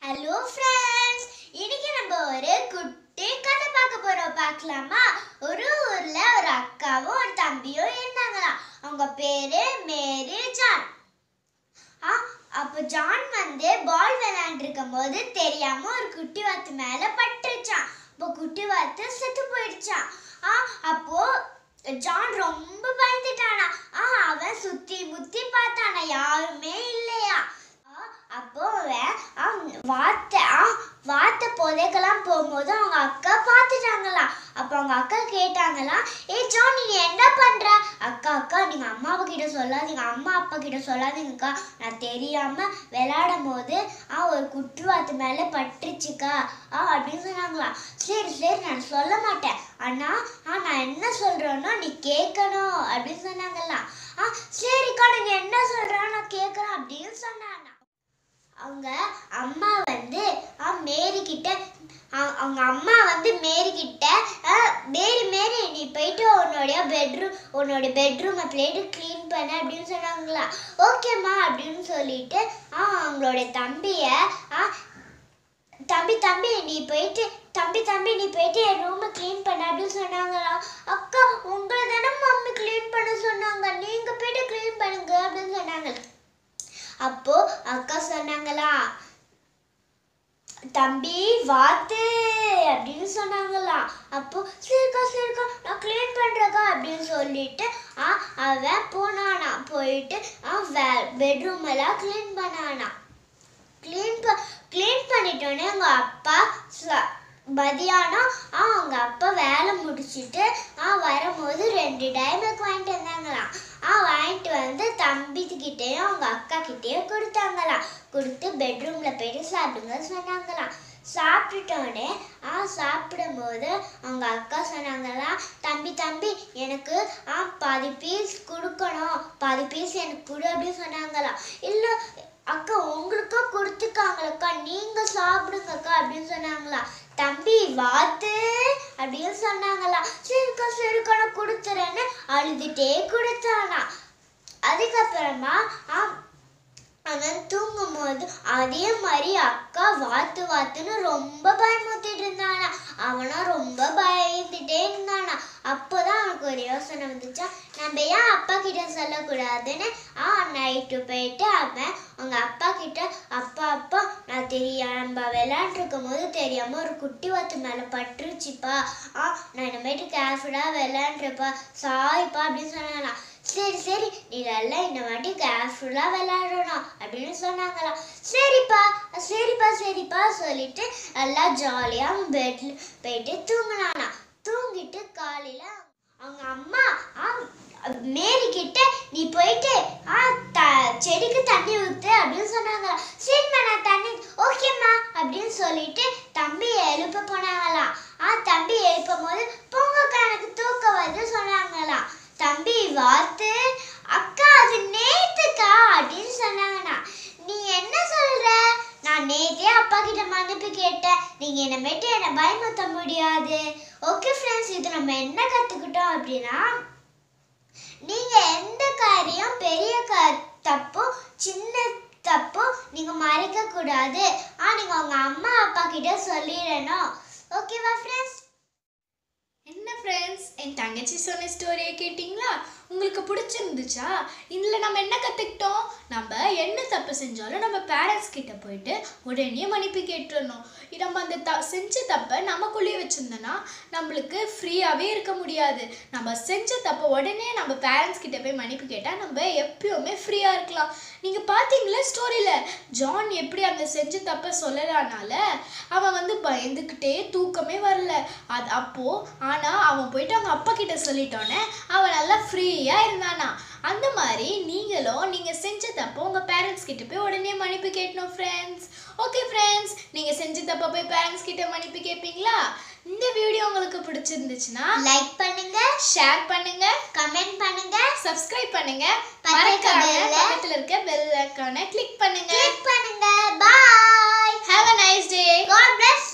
hello friends இன்னைக்கு நம்ம ஒரு குட்டி கதை பார்க்க போறோம் பார்க்கலாமா ஒரு ஊர்ல ஒரு அக்காவும் ஒரு தம்பியும் இருந்தாங்களாம் அவங்க பேரு மேரி ஜான் ஆ அப்போ ஜான் வந்து பால் விளையாண்டுருக்கும் போது தெரியாம ஒரு குட்டி வாத்து மேல பட்டுருச்சான் அப்போ குட்டி வாத்து செத்து போயிடுச்சான் ஆ அப்போ ஜான் ரொம்ப பயந்துட்டானா ஆ அவன் சுத்தி முத்தி பார்த்தானா யாருமே இல்லையா ஆ, அப்போ அவன் ஆ, வாத்தை ஆ, வாத்தை புதைக்கலாம் போகும்போது அவங்க அக்கா பார்த்துட்டாங்களாம் அப்போ அவங்க அக்கா கேட்டாங்களாம் ஏ ஜான் நீ என்ன பண்ற அக்கா அக்கா நீங்க அம்மாவை கிட்ட சொல்லாதீங்க அம்மா அப்பா கிட்ட சொல்லாதீங்கக்கா நான் தெரியாம விளையாடும் போது ஆ ஒரு குற்றுவாத்து மேல பட்டுருச்சுக்கா ஆ அப்படின்னு சொன்னாங்களாம் சரி சரி நான் சொல்ல மாட்டேன் ஆனா ஆ நான் என்ன சொல்றேன்னா நீ கேட்கணும் அப்படின்னு சொன்னாங்களாம் ஆ சரிக்கா நீங்க என்ன சொல்றா நான் கேட்கறேன் அப்படின்னு சொன்னாங்க அவங்க அம்மா வந்து ஆ, மேரி கிட்ட அ- அவங்க அம்மா வந்து மேரி கிட்ட ஆ, மேரி மேரி நீ போயிட்டு உன்னுடைய பெட்ரூம் உன்னோட பெட்ரூமை போயிட்டு க்ளீன் பண்ண அப்படின்னு சொன்னாங்களா ஓகேம்மா அப்படின்னு சொல்லிட்டு ஆ அவங்களோட தம்பிய ஆ தம்பி தம்பி நீ போயிட்டு தம்பி தம்பி நீ போயிட்டு என் ரூமை க்ளீன் பண்ண அப்படின்னு சொன்னாங்களாம் அக்கா உங்களை தானே மம்மி க்ளீன் பண்ண சொன்னாங்க நீங்க போயிட்டு க்ளீன் பண்ணுங்க அப்படின்னு சொன்னாங்க அப்போ அக்கா சொன்னாங்களா தம்பி வாத்து அப்படின்னு சொன்னாங்களாம் அப்போ சரிக்கா சரிக்கா நான் க்ளீன் பண்றேக்கா அப்படின்னு சொல்லிட்டு ஆ அவன் போனானா போயிட்டு ஆ பெட்ரூம் எல்லாம் க்ளீன் பண்ணானா க்ளீன் ப க்ளீன் பண்ணிட்டோன்னே அவங்க அப்பா ச- மதியானம் ஆ அவங்க அப்பா வேலை முடிச்சிட்டு ஆ வரும்போது ரெண்டு டைமுக்கு வாங்கிட்டு வந்தாங்களாம் ஆ வாங்கிட்டு வந்து தம்பிக்கிட்டேயும் அவங்க அக்கா கிட்டேயும் கொடுத்தாங்களாம் கொடுத்து பெட்ரூம்ல போயிட்டு சாப்பிடுங்க சொன்னாங்களாம் சாப்பிட்டுட்டோன்னே ஆ சாப்பிடும்போது அவங்க அக்கா சொன்னாங்களாம் தம்பி தம்பி எனக்கு ஆ பாதி பீஸ் கொடுக்கணும் பாதி பீஸ் எனக்கு கொடு அப்படின்னு சொன்னாங்களாம் இல்லை அக்கா உங்களுக்கும் கொடுத்துருக்காங்களக்கா நீங்க சாப்பிடுங்கக்கா அப்படின்னு சொன்னாங்களா தம்பி வாத்து அப்படின்னு சொன்னாங்களா சரிக்கா சரிக்கா நான் கொடுத்துறேன்னு அழுதுட்டே கொடுத்தானா அதுக்கப்புறமா ஆ, அவன் தூங்கும் போது அதே மாதிரி அக்கா வாத்து வாத்துன்னு ரொம்ப பயமுறுத்திட்டு இருந்தானா அவனா ரொம்ப பயந்துட்டே இருந்தானா அப்போதான் அவனுக்கு ஒரு யோசனை வந்துச்சா நம்ம ஏன் அப்பா கிட்ட சொல்லக்கூடாதுன்னு ஆ நைட்டு போயிட்டு அவன் அவங்க அப்பா கிட்ட அப்பா அப்பா நான் தெரியாம நம்ம விளையாண்டுருக்கும் போது தெரியாம ஒரு குட்டி வாத்து மேல பட்டுருச்சுப்பா ஆ நான் இனிமேட்டு கேர்ஃபுல்லாக விளையாண்டுருப்பா சாரிப்பா அப்படின்னு சொன்னானா சரி சரி நீ நல்லா இந்த வாட்டி கேர்ஃபுல்லாக விளையாடணும் அப்படின்னு சொன்னாங்களாம் சரிப்பா சரிப்பா சரிப்பா சொல்லிட்டு நல்லா ஜாலியாக பெட்ல போயிட்டு தூங்கினானா தூங்கிட்டு காலையில் அவங்க அம்மா ஆ, மேரி கிட்ட நீ போயிட்டு ஆ த செடிக்கு தண்ணி ஊத்து அப்படின்னு சொன்னாங்களாம் சரிம்மா நான் தண்ணி ஓகேம்மா அப்படின்னு சொல்லிட்டு தம்பி எழுப்ப போனாங்களாம் ஆ தம்பி எழுப்பும் போது போங்கக்கா எனக்கு தூக்கம் வருது சொன்னாங்களாம் தம்பி வாத்து அக்கா அது நேத்துக்கா அப்படின்னு சொன்னாங்கண்ணா நீ என்ன சொல்ற நான் நேத்தே அப்பா கிட்ட மன்னிப்பு கேட்டேன் நீங்க இனிமேட்டு என்னை பயமுறுத்த முடியாது ஓகே ஃப்ரெண்ட்ஸ் இது நம்ம என்ன கத்துக்கிட்டோம் அப்படின்னா நீங்க எந்த காரியம் பெரிய க தப்போ சின்ன தப்போ நீங்க மறைக்க கூடாது ஆ நீங்க உங்க அம்மா அப்பா கிட்ட சொல்லிடணும் ஓகேவா ஃப்ரெண்ட்ஸ் என்ன ஃப்ரெண்ட்ஸ் என் தங்கச்சி சொன்ன ஸ்டோரியை கேட்டிங்களா உங்களுக்கு பிடிச்சிருந்துச்சா இதில் நம்ம என்ன கற்றுக்கிட்டோம் நம்ம என்ன தப்பு செஞ்சாலும் நம்ம பேரண்ட்ஸ் கிட்ட போயிட்டு உடனே மன்னிப்பு கேட்டுறணும் நம்ம அந்த த செஞ்ச தப்பை நமக்குள்ளேயே வச்சுருந்தோன்னா நம்மளுக்கு ஃப்ரீயாகவே இருக்க முடியாது நம்ம செஞ்ச தப்பை உடனே நம்ம பேரண்ட்ஸ் கிட்ட போய் மன்னிப்பு கேட்டால் நம்ம எப்பயுமே ஃப்ரீயாக இருக்கலாம் நீங்கள் பார்த்தீங்களா ஸ்டோரியில் ஜான் எப்படி அந்த செஞ்ச தப்பை சொல்லலானால அவன் வந்து பயந்துக்கிட்டே தூக்கமே வரல அது அப்போது ஆனால் அவன் போயிட்டு அவங்க அப்பா கிட்ட சொல்லிட்டோன்னே அவன் நல்லா ஃப்ரீயாக இருந்தானா அந்த மாதிரி நீங்களும் நீங்கள் செஞ்ச தப்போ உங்கள் பேரண்ட்ஸ் கிட்ட போய் உடனே மன்னிப்பு கேட்டணும் ஃப்ரெண்ட்ஸ் ஓகே ஃப்ரெண்ட்ஸ் நீங்கள் செஞ்ச தப்பை போய் பேரண்ட்ஸ் கிட்ட மன்னிப்பு கேட்பீங்களா இந்த வீடியோ உங்களுக்கு பிடிச்சிருந்துச்சுன்னா லைக் பண்ணுங்க ஷேர் பண்ணுங்க கமெண்ட் பண்ணுங்க சப்ஸ்கிரைப் பண்ணுங்க பக்கத்துல மறக்காம bell-அ பக்கத்துல இருக்க பெல் ஐக்கானை கிளிக் பண்ணுங்க கிளிக் பண்ணுங்க bye have a nice day god bless